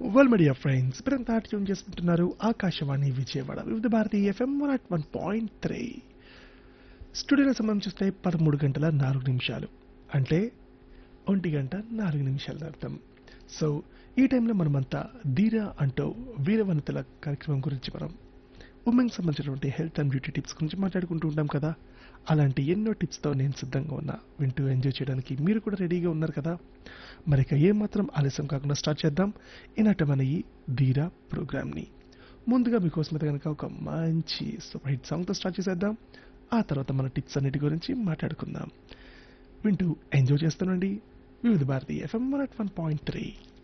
well media friends ఇప్పుడంతా tune చేసుకుంటున్నారు Akashvani Vijayawada Vividh Bharati FM one at one point three స్టూడియోలో సమయం చూస్తే పదమూడు గంటల నాలుగు నిమిషాలు అంటే ఒంటి గంట నాలుగు నిమిషాల అర్థం సో ఈ టైంలో మనమంతా ధీరా అంటూ వీరవనితల కార్యక్రమం గురించి మనం ఉమెన్కి సంబంధించినటువంటి హెల్త్ అండ్ బ్యూటీ టిప్స్ గురించి మాట్లాడుకుంటూ ఉంటాం కదా అలాంటి ఎన్నో టిప్స్తో నేను సిద్ధంగా ఉన్నా వింటూ ఎంజాయ్ చేయడానికి మీరు కూడా రెడీగా ఉన్నారు కదా మరి ఇక ఏమాత్రం ఆలస్యం కాకుండా స్టార్ట్ చేద్దాం ఈనాటి మన ఈ ధీరా ప్రోగ్రామ్ని ముందుగా మీకోసం అయితే కనుక ఒక మంచి సూపర్ హిట్ సాంగ్తో స్టార్ట్ చేసేద్దాం ఆ తర్వాత మన టిప్స్ అన్నిటి గురించి మాట్లాడుకుందాం వింటూ ఎంజాయ్ చేస్తానండి Vividh Bharati FM one point three